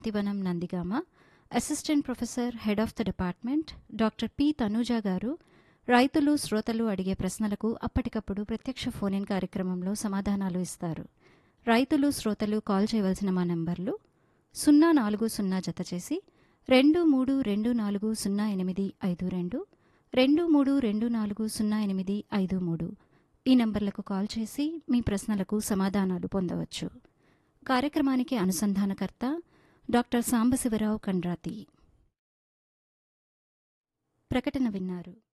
తివనం Nandigama assistant professor head of the department doctor P Tanuja garu రైతులు శ్రోతలు అడిగే ప్రశ్నలకు అప్పటికప్పుడు ప్రత్యక్ష ఫోన్ ఇన్ కార్యక్రమంలో సమాధానాలు ఇస్తారు రైతులు శ్రోతలు కాల్ చేయవలసిన మా నంబర్లు సున్నా నాలుగు సున్నా జత చేసి రెండు మూడు రెండు నాలుగు సున్నా ఎనిమిది ఐదు రెండు రెండు మూడు రెండు నాలుగు సున్నా ఎనిమిది ఐదు మూడు ఈ నంబర్లకు కాల్ చేసి మీ ప్రశ్నలకు సమాధానాలు పొందవచ్చు కార్యక్రమానికి అనుసంధానకర్త డాక్టర్ సాంబశివరావు కండ్రాతి ప్రకటన విన్నారు